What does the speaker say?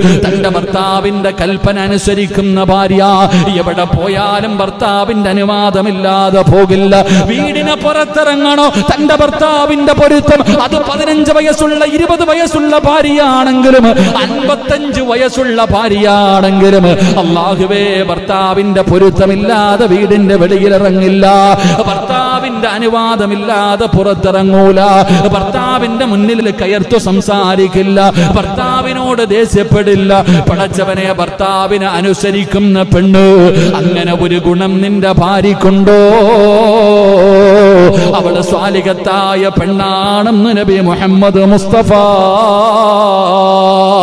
തന്റെ ഭർത്താവിന്റെ കൽപ്പന അനുസരിക്കുന്ന ഭാര്യ എവിടെ പോയാലും ഭർത്താവിന്റെ അനുവാദമില്ലാതെ പോകില്ല വീടിന് പുറത്തിറങ്ങണോ തന്റെ ഭർത്താവിന്റെ പൊരുത്തം അത് പതിനഞ്ച് വയസ്സുള്ള ഇരുപത് വയസ്സുള്ള ഭാര്യയാണെങ്കിലും അൻപത്തഞ്ച് വയസ്സുള്ള ഭാര്യയാണെങ്കിലും അള്ളാഹുവേ ഭർത്താവിന്റെ പൊരുത്തമില്ലാതെ വീടിന്റെ വെളിയിലിറങ്ങില്ല ഭർത്താവിന്റെ അനുവാദമില്ലാതെ പുറത്തിറങ്ങൂല ഭർത്താവിന്റെ മുന്നിൽ കയർത്തു സംസാരിക്കില്ല ഭർത്താവിനോട് ദേഷ്യപ്പെടില്ല പടച്ചവനെ ഭർത്താവിനെ അനുസരിക്കുന്ന പെണ്ണ് അങ്ങനെ ഒരു ഗുണം നിന്റെ ഭാര്യക്കുണ്ടോ അവള് സ്വാലികത്തായ പെണ്ണാണെന്ന് നബി മുഹമ്മദ് മുസ്തഫ